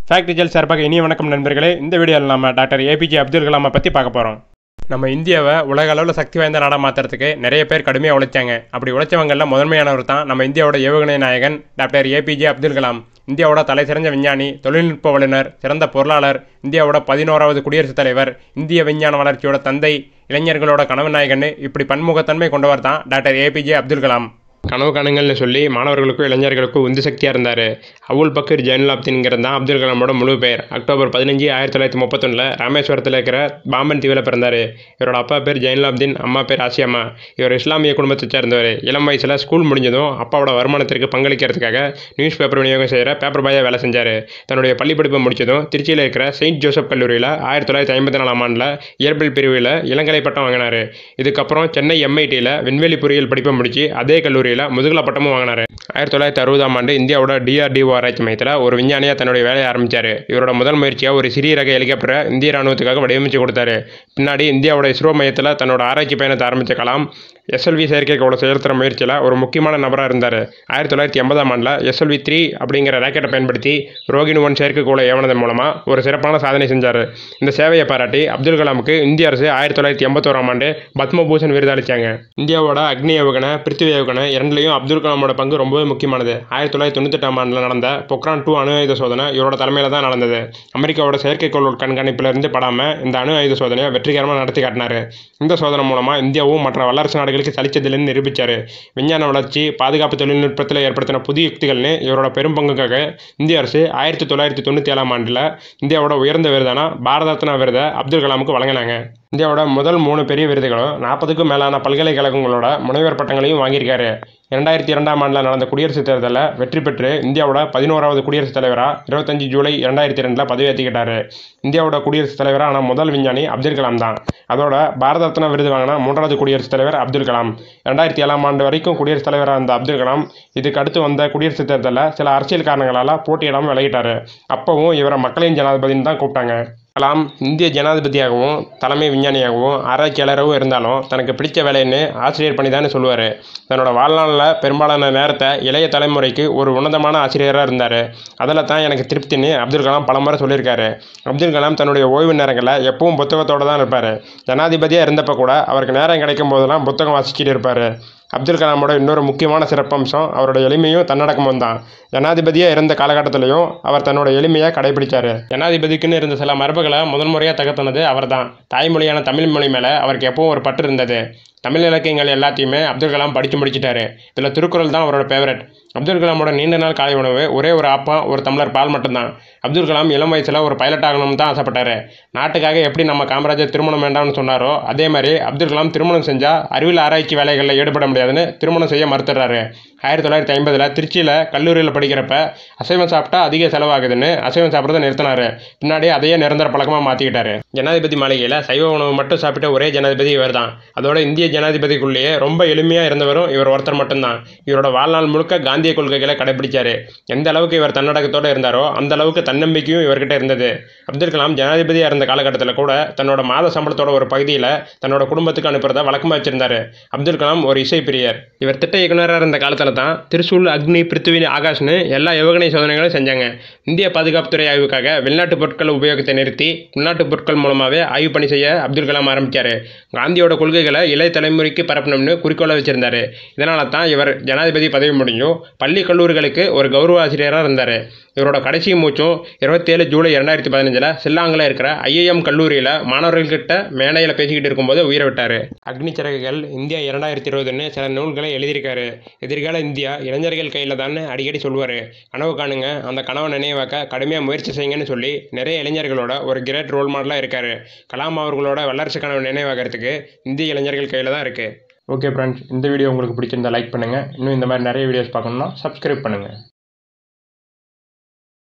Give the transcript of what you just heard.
fact ரிஜல்ட் சார்பாக இனிய வணக்கம் நண்பர்களே இந்த வீடியோவில் நம்ம டாக்டர் ஏபிஜே அப்துல் கலாமை பற்றி பார்க்க போகிறோம் நம்ம இந்தியாவை உலக அளவில் சக்தி வாய்ந்த நாடாக மாற்றுறதுக்கு நிறைய பேர் கடுமையாக உழைச்சாங்க அப்படி உழைச்சவங்களில் முதன்மையானவர் தான் நம்ம இந்தியாவோட ஏவுகணை நாயகன் டாக்டர் ஏபிஜே அப்துல் கலாம் இந்தியாவோட தலை சிறந்த விஞ்ஞானி தொழில்நுட்ப வல்லுநர் சிறந்த பொருளாளர் இந்தியாவோட பதினோராவது குடியரசுத் தலைவர் இந்திய விஞ்ஞான வளர்ச்சியோட தந்தை இளைஞர்களோட கனவு நாயகன் இப்படி பன்முகத்தன்மை கொண்டவர் தான் டாக்டர் ஏபிஜே அப்துல் கலாம் கனவு காணுங்கள்னு சொல்லி மாணவர்களுக்கும் இளைஞர்களுக்கும் உந்து சக்தியாக இருந்தார் அவுல் பக்கீர் ஜெயின்லாப்தின்ங்கிறது தான் அப்துல் கலாமோட முழு பெயர் அக்டோபர் பதினஞ்சு ஆயிரத்தி தொள்ளாயிரத்தி முப்பத்தொன்னில் ராமேஸ்வரத்தில் இருக்கிற பாம்பன் தீவில் பிறந்தார் இவரோட அப்பா பேர் ஜெயின்லாப்தீன் அம்மா பேர் ஆசியம்மா இவர் இஸ்லாமிய குடும்பத்தை சேர்ந்தவர் இளம் வயசில் ஸ்கூல் முடிஞ்சதும் அப்பாவோட வருமானத்திற்கு பங்களிக்கிறதுக்காக நியூஸ் பேப்பர் விநியோகம் செய்கிற பேப்பர் பாயாக வேலை செஞ்சார் தன்னுடைய பள்ளி படிப்பை முடிச்சதும் திருச்சியில் இருக்கிற செயின்ட் ஜோசப் கல்லூரியில் ஆயிரத்தி தொள்ளாயிரத்தி ஐம்பத்தி நாலாம் ஆண்டில் இயற்பியல் பிரிவில் இளங்கலை பட்டம் வாங்கினார் இதுக்கப்புறம் சென்னை எம்ஐடியில் விண்வெளி பொறியியல் படிப்பை முடிச்சு அதே கல்லூரியில் முதுகலை பட்டமும் வாங்கினார் ஆயிரத்தி தொள்ளாயிரத்தி அறுபதாம் ஆண்டு இந்தியாவோட டிஆர்டிஓ ஆராய்ச்சி மையத்தில் ஒரு விஞ்ஞானியாக தன்னுடைய வேலையை ஆரம்பித்தார் இவரோட முதல் முயற்சியாக ஒரு சிறிய ரக ஹெலிகாப்டரை இந்திய ராணுவத்துக்காக வடிவமைச்சு கொடுத்தாரு பின்னாடி இந்தியாவோட இஸ்ரோ மையத்தில் தன்னோட ஆராய்ச்சி பயணத்தை ஆரம்பித்த கலாம் எஸ்எல்வி செயற்கைக்கோளை செலுத்துகிற முயற்சியில் ஒரு முக்கியமான நபராக இருந்தார் ஆயிரத்தி தொள்ளாயிரத்தி எண்பதாம் ஆண்டில் எஸ்எல்வி த்ரீ அப்படிங்கிற ராக்கெட்டை பயன்படுத்தி ரோகிணி ஒன் செயற்கைக்கோளை ஏவனதன் மூலமாக ஒரு சிறப்பான சாதனை செஞ்சார் இந்த சேவையை பாராட்டி அப்துல் கலாமுக்கு இந்திய அரசு ஆயிரத்தி தொள்ளாயிரத்தி எண்பத்தோராம் ஆண்டு பத்மபூஷன் விருது அளித்தாங்க இந்தியாவோட அக்னி ஏவுகணை பிருத்திவி ஏவுகணை இரண்டுலையும் அப்துல் கலாமோட பங்கு ரொம்பவே முக்கியமானது ஆயிரத்தி தொள்ளாயிரத்தி தொண்ணூத்தெட்டாம் ஆண்டில் நடந்த பொக்ரான் டூ அணு ஆயுத சோதனை இவரோட தலைமையில் தான் நடந்தது அமெரிக்காவோட செயற்கைக்கோள் கண்காணிப்பிலிருந்து படாமல் இந்த அணு ஆயுத சோதனையை வெற்றிகரமாக நடத்தி காட்டினார் இந்த சோதனை மூலமாக இந்தியாவும் மற்ற வல்லரசு நாடுகளுக்கு சலிச்சதில்லைன்னு நிரூபித்தார் விஞ்ஞான வளர்ச்சி பாதுகாப்பு தொழில்நுட்பத்தில் ஏற்படுத்தின புதிய யுக்திகள்னு இவரோட பெரும் பங்குக்காக இந்திய அரசு ஆயிரத்தி தொள்ளாயிரத்தி தொண்ணூற்றி ஏழாம் ஆண்டில் இந்தியாவோட உயர்ந்த விருதான பாரத ரத்னா விருதை அப்துல் கலாமுக்கு வழங்கினாங்க இந்தியாவோட முதல் மூணு பெரிய விருதுகளும் நாற்பதுக்கும் மேலான பல்கலைக்கழகங்களோட முனைவர் பட்டங்களையும் வாங்கியிருக்காரு இரண்டாயிரத்தி இரண்டாம் ஆண்டில் நடந்த குடியரசுத் தேர்தலில் வெற்றி பெற்று இந்தியாவோட பதினோராவது குடியரசுத் தலைவராக இருபத்தஞ்சு ஜூலை இரண்டாயிரத்தி ரெண்டில் பதவியேற்றுக்கிட்டாரு இந்தியாவோட குடியரசுத் தலைவராக ஆன முதல் விஞ்ஞானி அப்துல் கலாம் தான் அதோட பாரத ரத்னா விருது வாங்கின மூன்றாவது குடியரசுத் தலைவர் அப்துல் கலாம் ரெண்டாயிரத்தி ஏழாம் ஆண்டு வரைக்கும் குடியரசுத் தலைவராக இருந்த அப்துல் கலாம் இதுக்கு அடுத்து வந்த குடியரசுத் தேர்தலில் சில அரசியல் காரணங்களால் போட்டியிடாமல் விலகிட்டார் அப்போவும் இவரை மக்களின் ஜனாதிபதினு தான் கூப்பிட்டாங்க கலாம் இந்திய ஜனாதிபதியாகவும் தலைமை விஞ்ஞானியாகவும் ஆராய்ச்சியாளராகவும் இருந்தாலும் தனக்கு பிடிச்ச வேலைன்னு ஆசிரியர் பணி தான் சொல்லுவார் தன்னோட வாழ்நாளில் பெரும்பாலான நேரத்தை இளைய தலைமுறைக்கு ஒரு உன்னதமான ஆசிரியராக இருந்தார் அதில் தான் எனக்கு திருப்தின்னு அப்துல் கலாம் பலமுறை சொல்லியிருக்காரு அப்துல் கலாம் தன்னுடைய ஓய்வு நேரங்களில் எப்பவும் புத்தகத்தோடு தான் இருப்பார் ஜனாதிபதியாக இருந்தப்போ கூட அவருக்கு நேரம் கிடைக்கும் போதெல்லாம் புத்தகம் வாசிச்சுட்டு இருப்பார் அப்துல் கலாமோட இன்னொரு முக்கியமான சிறப்பம்சம் அவரோட எளிமையும் தன்னடக்கமும் தான் ஜனாதிபதியாக இருந்த காலகட்டத்திலையும் அவர் தன்னோட எளிமையை கடைபிடிச்சார் ஜனாதிபதிக்குன்னு இருந்த சில மரபுகளை முதல் முறையாக தகர்த்தனது அவர் தான் தாய்மொழியான தமிழ் மொழி மேலே அவருக்கு எப்பவும் ஒரு பற்று இருந்தது தமிழ் இலக்கியங்கள் எல்லாத்தையுமே அப்துல் கலாம் படித்து முடிச்சிட்டாரு இதில் திருக்குறள் தான் அவரோட ஃபேவரட் அப்துல் கலாமோட நீண்ட நாள் காலை உணவு ஒரே ஒரு ஆப்பம் ஒரு டம்ளர் பால் மட்டும்தான் அப்துல் கலாம் இளம் வயசில் ஒரு பைலட் ஆகணும்னு தான் ஆசைப்பட்டார் நாட்டுக்காக எப்படி நம்ம காமராஜர் திருமணம் வேண்டாம்னு சொன்னாரோ அதே மாதிரி அப்துல் கலாம் திருமணம் செஞ்சால் அறிவியல் ஆராய்ச்சி வேலைகளில் ஈடுபட முடியாதுன்னு திருமணம் செய்ய மறுத்துறாரு ஆயிரத்தி தொள்ளாயிரத்தி ஐம்பதில் திருச்சியில் கல்லூரியில் படிக்கிறப்ப அசைவம் சாப்பிட்டா அதிக செலவாகுதுன்னு அசைவம் சாப்பிட்றத நிறுத்தினார் பின்னாடி அதையே நிரந்தர பழக்கமாக மாற்றிக்கிட்டாரு ஜனாதிபதி மாளிகையில் சைவ உணவு மட்டும் சாப்பிட்ட ஒரே ஜனாதிபதி இவர் தான் அதோட இந்திய ஜனாதிபதிக்குள்ளேயே ரொம்ப எளிமையாக இருந்தவரும் இவர் ஒருத்தர் மட்டும்தான் இவரோட வாழ்நாள் முழுக்க காந்திய கொள்கைகளை கடைபிடிச்சார் எந்த அளவுக்கு இவர் தன்னடக்கத்தோடு இருந்தாரோ அந்த அளவுக்கு தன்னம்பிக்கையும் இவர்கிட்ட இருந்தது அப்துல் கலாம் ஜனாதிபதியாக இருந்த காலகட்டத்தில் கூட தன்னோட மாத சம்பளத்தோட ஒரு பகுதியில் தன்னோட குடும்பத்துக்கு அனுப்புறத வழக்கமாக வச்சிருந்தாரு அப்துல் கலாம் ஒரு இசை பிரியர் இவர் திட்ட இயக்குனராக இருந்த காலத்தில் தான் திருசூல் அக்னி பிருத்திவி ஆகாஷ்னு எல்லா ஏவுகணை சோதனைகளும் செஞ்சாங்க இந்திய பாதுகாப்புத்துறை ஆய்வுக்காக வெளிநாட்டு பொருட்கள் உபயோகத்தை நிறுத்தி உள்நாட்டு பொருட்கள் மூலமாகவே ஆய்வு பணி செய்ய அப்துல் கலாம் ஆரம்பித்தார் காந்தியோட கொள்கைகளை இளைய தலைமுறைக்கு பரப்பணும்னு குறிக்கோளை வச்சிருந்தாரு இதனால தான் இவர் ஜனாதிபதி பதவி முடிஞ்சும் பள்ளி கல்லூரிகளுக்கு ஒரு கௌரவ ஆசிரியராக இருந்தார் இவரோட கடைசி மூச்சும் இருபத்தேழு ஜூலை இரண்டாயிரத்தி பதினஞ்சில் சில்லாங்கில் இருக்கிற ஐஏஎம் கல்லூரியில் மாணவர்கள்கிட்ட மேடையில் பேசிக்கிட்டு இருக்கும்போது உயிரை விட்டார் அக்னி சிறகுகள் இந்தியா இரண்டாயிரத்தி இருபதுன்னு சில நூல்களை எழுதியிருக்காரு எதிர்கால இந்தியா இளைஞர்கள் கையில் தான் அடிக்கடி சொல்லுவார் கனவு காணுங்க அந்த கனவை நினைவாக்க கடுமையாக முயற்சி செய்யுங்கன்னு சொல்லி நிறைய இளைஞர்களோட ஒரு கிரேட் ரோல் மாடலாக இருக்கார் கலாம் அவர்களோட வல்லரசு கனவு நினைவாகிறதுக்கு இந்திய இளைஞர்கள் கையில் தான் இருக்குது ஓகே ஃப்ரெண்ட்ஸ் இந்த வீடியோ உங்களுக்கு பிடிச்சிருந்தா லைக் பண்ணுங்கள் இன்னும் இந்த மாதிரி நிறைய வீடியோஸ் பார்க்கணுன்னா சப்ஸ்கிரைப் பண்ணுங்கள்